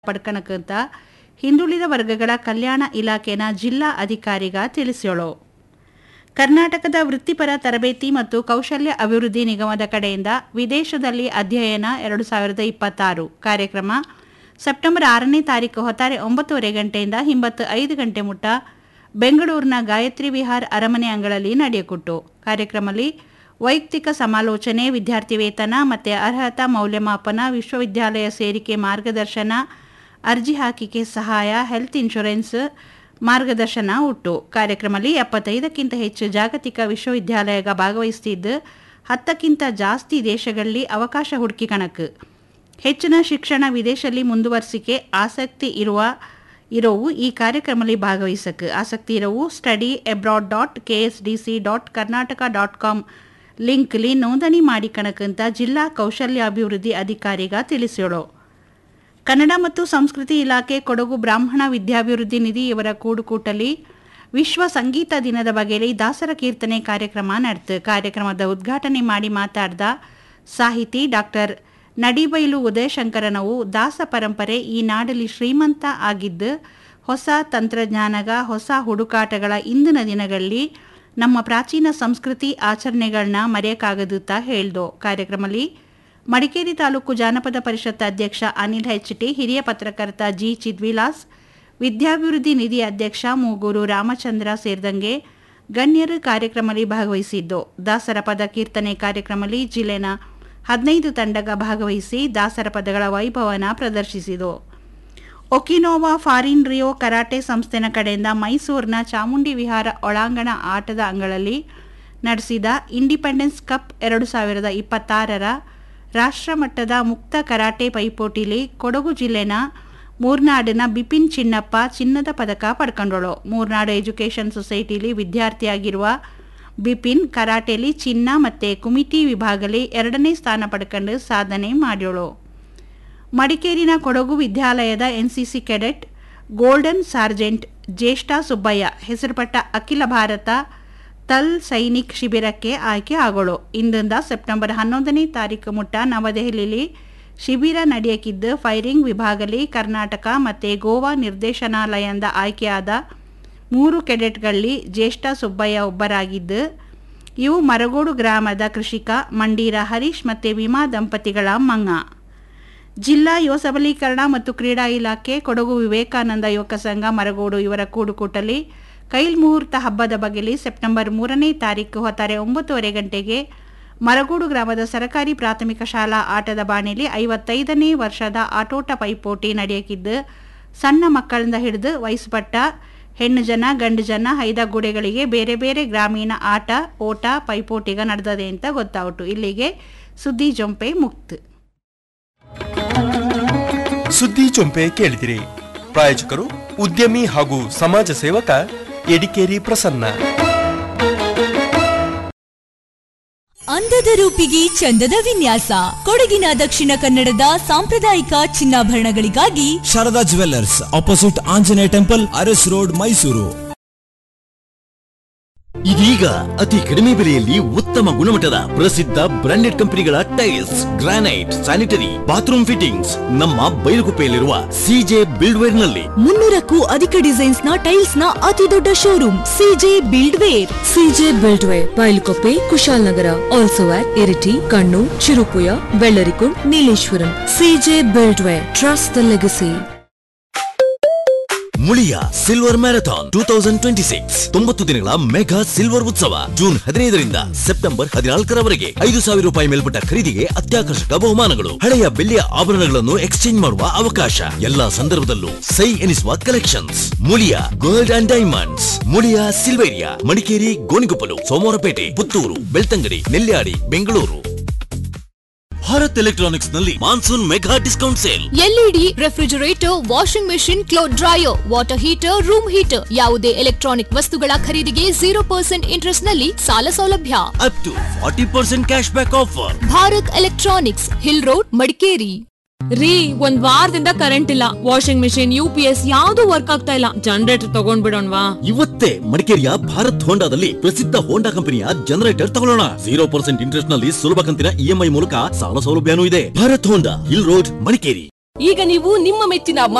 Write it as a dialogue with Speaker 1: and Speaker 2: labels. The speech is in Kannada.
Speaker 1: ಪಡ್ಕಣಕ್ಕಂತ ಹಿಂದುಳಿದ ವರ್ಗಗಳ ಕಲ್ಯಾಣ ಇಲಾಖೆನ ಜಿಲ್ಲಾ ಅಧಿಕಾರಿಗ ತಿಳಿಸ್ಯೋಳು ಕರ್ನಾಟಕದ ವೃತ್ತಿಪರ ತರಬೇತಿ ಮತ್ತು ಕೌಶಲ್ಯ ಅಭಿವೃದ್ಧಿ ನಿಗಮದ ಕಡೆಯಿಂದ ವಿದೇಶದಲ್ಲಿ ಅಧ್ಯಯನ ಎರಡು ಸಾವಿರದ ಇಪ್ಪತ್ತಾರು ಕಾರ್ಯಕ್ರಮ ಸೆಪ್ಟೆಂಬರ್ ಆರನೇ ತಾರೀಕು ಹೊತ್ತಾರೆ ಒಂಬತ್ತುವರೆ ಗಂಟೆಯಿಂದ ಹಿಂಬತ್ತು ಐದು ಗಂಟೆ ಮುಟ್ಟ ಬೆಂಗಳೂರಿನ ಗಾಯತ್ರಿ ವಿಹಾರ್ ಅರಮನೆ ಅಂಗಳಲ್ಲಿ ನಡೆಯಕೊಟ್ಟು ಕಾರ್ಯಕ್ರಮದಲ್ಲಿ ವೈಯಕ್ತಿಕ ಸಮಾಲೋಚನೆ ವಿದ್ಯಾರ್ಥಿ ವೇತನ ಮತ್ತು ಅರ್ಹತಾ ಮೌಲ್ಯಮಾಪನ ವಿಶ್ವವಿದ್ಯಾಲಯ ಸೇರಿಕೆ ಮಾರ್ಗದರ್ಶನ ಅರ್ಜಿ ಹಾಕಿಕೆ ಸಹಾಯ ಹೆಲ್ತ್ ಇನ್ಶೂರೆನ್ಸ್ ಮಾರ್ಗದರ್ಶನ ಉಟ್ಟು ಕಾರ್ಯಕ್ರಮದಲ್ಲಿ ಎಪ್ಪತ್ತೈದಕ್ಕಿಂತ ಹೆಚ್ಚು ಜಾಗತಿಕ ವಿಶ್ವವಿದ್ಯಾಲಯಗ ಭಾಗವಹಿಸುತ್ತಿದ್ದು ಹತ್ತಕ್ಕಿಂತ ಜಾಸ್ತಿ ದೇಶಗಳಲ್ಲಿ ಅವಕಾಶ ಹುಡುಕಿ ಕಣಕು ಹೆಚ್ಚಿನ ಶಿಕ್ಷಣ ವಿದೇಶದಲ್ಲಿ ಮುಂದುವರಿಸಿಕೆ ಆಸಕ್ತಿ ಇರುವ ಇರೋವು ಈ ಕಾರ್ಯಕ್ರಮದಲ್ಲಿ ಭಾಗವಹಿಸಕ್ಕೆ ಆಸಕ್ತಿ ಇರೋವು study abroad dot K S D C dot Karnataka dot com ಲಿಂಕ್ಲಿ ನೋಂದಣಿ ಮಾಡಿಕಣಕ್ಕಂತ ಜಿಲ್ಲಾ ಕೌಶಲ್ಯಾಭಿವೃದ್ಧಿ ಅಧಿಕಾರಿಗ ತಿಳಿಸ್ಯೋಳು ಕನ್ನಡ ಮತ್ತು ಸಂಸ್ಕೃತಿ ಇಲಾಖೆ ಕೊಡಗು ಬ್ರಾಹ್ಮಣ ವಿದ್ಯಾಭಿವೃದ್ಧಿ ನಿಧಿ ಇವರ ಕೂಡುಕೂಟಲಿ ವಿಶ್ವ ಸಂಗೀತ ದಿನದ ಬಗೆಯಲ್ಲಿ ದಾಸರ ಕೀರ್ತನೆ ಕಾರ್ಯಕ್ರಮ ನಡೆತು ಕಾರ್ಯಕ್ರಮದ ಉದ್ಘಾಟನೆ ಮಾಡಿ ಮಾತಾಡಿದ ಸಾಹಿತಿ ಡಾಕ್ಟರ್ ನಡಿಬೈಲು ಉದಯಶಂಕರನವು ದಾಸ ಪರಂಪರೆ ಈ ನಾಡಲ್ಲಿ ಶ್ರೀಮಂತ ಆಗಿದ್ದು ಹೊಸ ತಂತ್ರಜ್ಞಾನಗ ಹೊಸ ಹುಡುಕಾಟಗಳ ಇಂದಿನ ದಿನಗಳಲ್ಲಿ ನಮ್ಮ ಪ್ರಾಚೀನ ಸಂಸ್ಕೃತಿ ಆಚರಣೆಗಳನ್ನ ಮರೆಯಕ್ಕಾಗದುತ್ತಾ ಹೇಳ್ದು ಕಾರ್ಯಕ್ರಮದಲ್ಲಿ ಮಡಿಕೇರಿ ತಾಲೂಕು ಜಾನಪದ ಪರಿಷತ್ ಅಧ್ಯಕ್ಷ ಅನಿಲ್ ಹೆಚ್ ಟಿ ಹಿರಿಯ ಪತ್ರಕರ್ತ ಜಿ ಚಿದ್ವಿಲಾಸ್ ವಿದ್ಯಾಭಿವೃದ್ಧಿ ನಿಧಿ ಅಧ್ಯಕ್ಷ ಮೂಗೂರು ರಾಮಚಂದ್ರ ಸೇರಿದಂಗೆ ಗಣ್ಯರು ಕಾರ್ಯಕ್ರಮದಲ್ಲಿ ಭಾಗವಹಿಸಿದ್ದು ದಾಸರ ಪದ ಕೀರ್ತನೆ ಕಾರ್ಯಕ್ರಮದಲ್ಲಿ ಜಿಲ್ಲೆನ ಹದಿನೈದು ತಂಡಗ ಭಾಗವಹಿಸಿ ದಾಸರ ಪದಗಳ ವೈಭವನ ಪ್ರದರ್ಶಿಸಿತು ಒಕಿನೋವಾ ಫಾರಿನ್ ರಿಯೋ ಕರಾಟೆ ಸಂಸ್ಥೆನ ಕಡೆಯಿಂದ ಮೈಸೂರಿನ ಚಾಮುಂಡಿ ವಿಹಾರ ಒಳಾಂಗಣ ಆಟದ ಅಂಗಳಲ್ಲಿ ನಡೆಸಿದ ಇಂಡಿಪೆಂಡೆನ್ಸ್ ಕಪ್ ಎರಡು ಸಾವಿರದ ಇಪ್ಪತ್ತಾರರ ರಾಷ್ಟ್ರಮಟ್ಟದ ಮುಕ್ತ ಕರಾಟೆ ಪೈಪೋಟಿಲಿ ಕೊಡಗು ಜಿಲ್ಲೆನ ಮೂರ್ನಾಡಿನ ಬಿಪಿನ್ ಚಿನ್ನಪ್ಪ ಚಿನ್ನದ ಪದಕ ಪಡ್ಕೊಂಡಳು ಮೂರ್ನಾಡು ಎಜುಕೇಷನ್ ಸೊಸೈಟಿಲಿ ವಿದ್ಯಾರ್ಥಿಯಾಗಿರುವ ಬಿಪಿನ್ ಕರಾಟೆಲಿ ಚಿನ್ನ ಮತ್ತು ಕುಮಿಟಿ ವಿಭಾಗಲಿ ಎರಡನೇ ಸ್ಥಾನ ಪಡ್ಕೊಂಡು ಸಾಧನೆ ಮಾಡ್ಯೋಳು ಮಡಿಕೇರಿನ ಕೊಡಗು ವಿದ್ಯಾಲಯದ ಎನ್ಸಿಸಿ ಕೆಡೆಟ್ ಗೋಲ್ಡನ್ ಸಾರ್ಜೆಂಟ್ ಜ್ಯೇಷ್ಠ ಸುಬ್ಬಯ್ಯ ಹೆಸರುಪಟ್ಟ ಅಖಿಲ ಭಾರತ ತಲ್ ಸೈನಿಕ್ ಶಿಬಿರಕ್ಕೆ ಆಯ್ಕೆ ಆಗೋಳು ಇಂದಿಂದ ಸೆಪ್ಟೆಂಬರ್ ಹನ್ನೊಂದನೇ ತಾರೀಕು ಮುಟ್ಟ ನವದೆಹಲಿಯಲ್ಲಿ ಶಿಬಿರ ನಡೆಯಕ್ಕಿದ್ದು ಫೈರಿಂಗ್ ವಿಭಾಗಲಿ ಕರ್ನಾಟಕ ಮತ್ತು ಗೋವಾ ನಿರ್ದೇಶನಾಲಯದಿಂದ ಆಯ್ಕೆಯಾದ ಮೂರು ಕೆಡೆಟ್ಗಳಲ್ಲಿ ಜ್ಯೇಷ್ಠ ಸುಬ್ಬಯ್ಯ ಒಬ್ಬರಾಗಿದ್ದು ಇವು ಮರಗೋಡು ಗ್ರಾಮದ ಕೃಷಿಕ ಮಂಡೀರ ಹರೀಶ್ ಮತ್ತು ವಿಮಾ ದಂಪತಿಗಳ ಮಂಗ ಜಿಲ್ಲಾ ಯುವ ಸಬಲೀಕರಣ ಮತ್ತು ಕ್ರೀಡಾ ಇಲಾಖೆ ಕೊಡಗು ವಿವೇಕಾನಂದ ಯುವಕ ಸಂಘ ಮರಗೋಡು ಇವರ ಕೂಡುಕೂಟಲಿ ಕೈಲ್ ಮುಹೂರ್ತ ಹಬ್ಬದ ಬಗೆಲಿ ಸೆಪ್ಟೆಂಬರ್ ಮೂರನೇ ತಾರೀಕು ಹೊತ್ತಾರೆ ಒಂಬತ್ತುವರೆ ಗಂಟೆಗೆ ಮರಗೋಡು ಗ್ರಾಮದ ಸರ್ಕಾರಿ ಪ್ರಾಥಮಿಕ ಶಾಲಾ ಆಟದ ಬಾಣಿಲಿ ಐವತ್ತೈದನೇ ವರ್ಷದ ಆಟೋಟ ಪೈಪೋಟಿ ನಡೆಯಕ್ಕಿದ್ದು ಸಣ್ಣ ಮಕ್ಕಳಿಂದ ಹಿಡಿದು ವಯಸ್ಸುಪಟ್ಟ ಹೆಣ್ಣು ಜನ ಗಂಡು ಜನ ಹೈದಗೂಡೆಗಳಿಗೆ ಬೇರೆ ಬೇರೆ ಗ್ರಾಮೀಣ ಆಟ ಓಟ ಪೈಪೋಟಿಗ ನಡೆದದೆ ಅಂತ ಗೊತ್ತಾಯಿತು ಇಲ್ಲಿಗೆ ಸುದ್ದಿ ಜೊಂಪೆ ಮುಕ್ತು
Speaker 2: ಸುದ್ದಿ ಚೊಂಪೆ ಕೇಳಿದಿರಿ ಪ್ರಾಯೋಜಕರು ಉದ್ಯಮಿ ಹಾಗೂ ಸಮಾಜ ಸೇವಕ ಎಡಿಕೇರಿ ಪ್ರಸನ್ನ
Speaker 3: ಅಂದದ ರೂಪಿಗೆ ಚಂದದ ವಿನ್ಯಾಸ ಕೊಡಗಿನ ದಕ್ಷಿಣ ಕನ್ನಡದ ಸಾಂಪ್ರದಾಯಿಕ ಚಿನ್ನಾಭರಣಗಳಿಗಾಗಿ
Speaker 4: Sharada jewellers opposite Anjaneya temple Aras road Mysuru
Speaker 5: ಇದೀಗ ಅತಿ ಕಡಿಮೆ ಬೆಲೆಯಲ್ಲಿ ಉತ್ತಮ ಗುಣಮಟ್ಟದ ಪ್ರಸಿದ್ಧ ಬ್ರಾಂಡೆಡ್ ಕಂಪನಿಗಳ tiles granite sanitary bathroom fittings ನಮ್ಮ ಬೈಲುಗುಪ್ಪೆಯಲ್ಲಿರುವ ಸಿಜೆ ಬಿಲ್ಡ್ವೇರ್ ನಲ್ಲಿ
Speaker 3: ಮುನ್ನೂರಕ್ಕೂ ಅಧಿಕ ಡಿಸೈನ್ಸ್ ನ ಟೈಲ್ಸ್ ನ ಅತಿ ದೊಡ್ಡ showroom CJ buildware
Speaker 6: CJ buildware Bylakuppe Kushalnagar also at Iritty Kannur Cherupuzha Vellarikund Nileshwaram CJ buildware trust the legacy
Speaker 5: Muliya silver marathon two thousand twenty six ತೊಂಬತ್ತು ದಿನಗಳ ಮೆಗಾ ಸಿಲ್ವರ್ ಉತ್ಸವ ಜೂನ್ ಹದಿನೈದರಿಂದ ಸೆಪ್ಟೆಂಬರ್ ಹದಿನಾಲ್ಕರವರೆಗೆ ಐದು ಸಾವಿರ ರೂಪಾಯಿ ಮೇಲ್ಪಟ್ಟ ಖರೀದಿಗೆ ಅತ್ಯಾಕರ್ಷಕ ಬಹುಮಾನಗಳು ಹಳೆಯ ಬೆಳ್ಳಿಯ ಆಭರಣಗಳನ್ನು ಎಕ್ಸ್ಚೇಂಜ್ ಮಾಡುವ ಅವಕಾಶ ಎಲ್ಲಾ ಸಂದರ್ಭದಲ್ಲೂ ಸೈ ಎನಿಸುವ collections Muliya gold and diamonds Muliya Silveria Madikeri Gonikoppal Somwarpet Puttur Belthangady Nelyadi Bengaluru Bharat electronics ನಲ್ಲಿ monsoon mega discount sale
Speaker 7: LED refrigerator washing machine cloth dryer water heater room heater ಯಾವುದೇ ಎಲೆಕ್ಟ್ರಾನಿಕ್ ವಸ್ತುಗಳ ಖರೀದಿಗೆ ಜೀರೋ ಪರ್ಸೆಂಟ್ ಇಂಟ್ರೆಸ್ಟ್ ನಲ್ಲಿ ಸಾಲ ಸೌಲಭ್ಯ
Speaker 5: up to forty percent cash back offer
Speaker 7: Bharat electronics hill road Madikeri
Speaker 6: ರೀ ಒಂದ್ ವಾರದಿಂದ ಕರೆಂಟ್ ಇಲ್ಲ washing machine U P S ಯಾವ್ದು ವರ್ಕ್ ಆಗ್ತಾ ಇಲ್ಲ ಜನರೇಟರ್ ತಗೊಂಡ್ಬಿಡೋಣವಾ
Speaker 5: ಇವತ್ತೇ ಮಡಿಕೇರಿಯ ಭಾರತ್ ಹೋಂಡಾದಲ್ಲಿ ಪ್ರಸಿದ್ಧ ಹೋಂಡಾ ಕಂಪನಿಯ ಜನರೇಟರ್ ತಗೊಳ್ಳೋಣ ಜೀರೋ ಪರ್ಸೆಂಟ್ ಇಂಟ್ರೆಸ್ಟ್ ನಲ್ಲಿ ಸುಲಭ ಕಂತಿನ ಇಎಂಐ ಮೂಲಕ ಸಾಲ ಸೌಲಭ್ಯನೂ ಇದೆ Bharat Honda hill road Madikeri
Speaker 8: ಈಗ ನೀವು ನಿಮ್ಮ ಮೆಚ್ಚಿನ